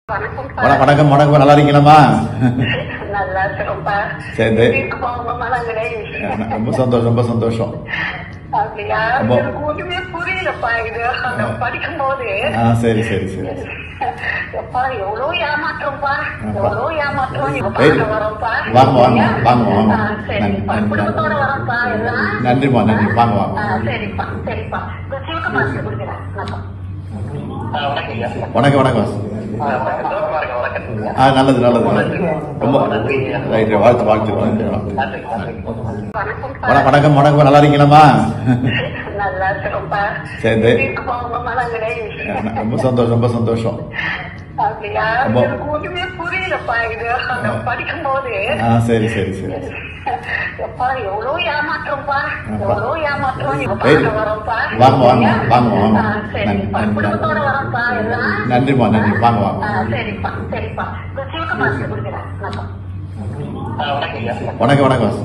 வணக்கம்ப்பா. வண- வணக்கம் வணக்கம் நல்லா இருக்கீங்களாம்மா நல்லா இருக்கிறோம்ப்பா. சரி. எப்படி இருக்குப்பா உங்க மனங்களே? ரொம்ப சந்தோஷம் ரொம்ப சந்தோஷம் அப்படியா? ரொம்ப- எனக்கு ஒண்ணுமே புரியலப்பா இது நான் படிக்கும்போது ஆ சரி சரி சரி எப்பா எவ்வளவு ஏமாற்றம்ப்பா ஆப்பா. எவ்வளவு ஏமாற்றம் நீங்க சரி. பார்க்க வரோம்ப்பா வாங்க, வாங்க, வாங்க, வாங்க. ஆ, சரிப்பா நன்றி, குடும்பத்தோட வரோம்ப்பா எல்லாம் நன்றிம்மா நன்றி வாங்க வாங்க ஆ, சரிப்பா சரிப்பா இந்த சிவகுமார் கொடுக்குறேன் வணக்கம் வணக்கம் வணக்கம் ஆ நல்லது நல்லது நல்லது ரொம்ப ரைட் வாழ்த்து வாழ்த்து வாழ்த்து வணக்கம்ப்பா. வண- வணக்கம் வணக்கம் நல்லா இருக்கீங்களாம்மா நல்லா இருக்கிறோம்ப்பா சரி. எப்படி இருக்குப்பா உங்க மனங்களே? ரொம்ப சந்தோஷம் ரொம்ப சந்தோஷம் அப்படியா? ரொம்ப- எனக்கு ஒண்ணுமே புரியலப்பா இது நான் படிக்கும்போது ஆ சரி சரி சரி எப்பா எவ்வளவு ஏமாற்றம்ப்பா ஆப்பா. எவ்வளவு ஏமாற்றம் நீங்க சரி. பார்க்க வரோம்ப்பா வாங்க, வாங்க, வாங்க, வாங்க. ஆ, சரிப்பா நன்றி, குடும்பத்தோட வரோம்ப்பா எல்லாம் நன்றிம்மா நன்றி வாங்க வாங்க ஆ, சரிப்பா சரிப்பா இந்த சிவகுமார் கொடுக்குறேன் வணக்கம் வணக்கம் வணக்கம்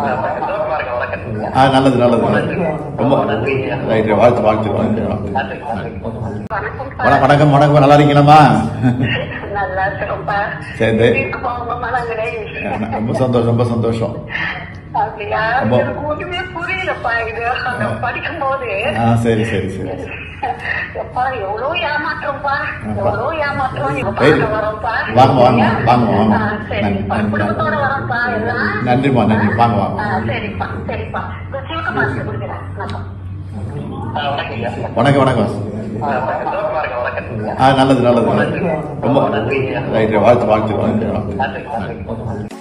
ஆ நல்லது நல்லது நல்லது ரொம்ப ரைட் வாழ்த்து வாழ்த்து வாழ்த்து வணக்கம்ப்பா. வண- வணக்கம் வணக்கம் நல்லா இருக்கீங்களாம்மா நல்லா இருக்கிறோம்ப்பா சரி. எப்படி இருக்குப்பா உங்க மனங்களே? ரொம்ப சந்தோஷம் ரொம்ப சந்தோஷம் அப்படியா? ரொம்ப- எனக்கு ஒண்ணுமே புரியலப்பா இது நான் படிக்கும்போது ஆ சரி சரி சரி எப்பா எவ்வளவு ஏமாற்றம்ப்பா ஆப்பா. எவ்வளவு ஏமாற்றம் நீங்க சரி. பார்க்க வரோம்ப்பா வாங்க, வாங்க, வாங்க, வாங்க. ஆ, சரிப்பா நன்றி, குடும்பத்தோட வரோம்ப்பா எல்லாம் நன்றிம்மா நன்றி வாங்க வாங்க ஆ, சரிப்பா சரிப்பா இந்த சிவகுமார் கொடுக்குறேன் வணக்கம் வணக்கம் வணக்கம் ஆ நல்லது நல்லது நல்லது ரொம்ப ரைட் வாழ்த்து வாழ்த்து வாழ்த்து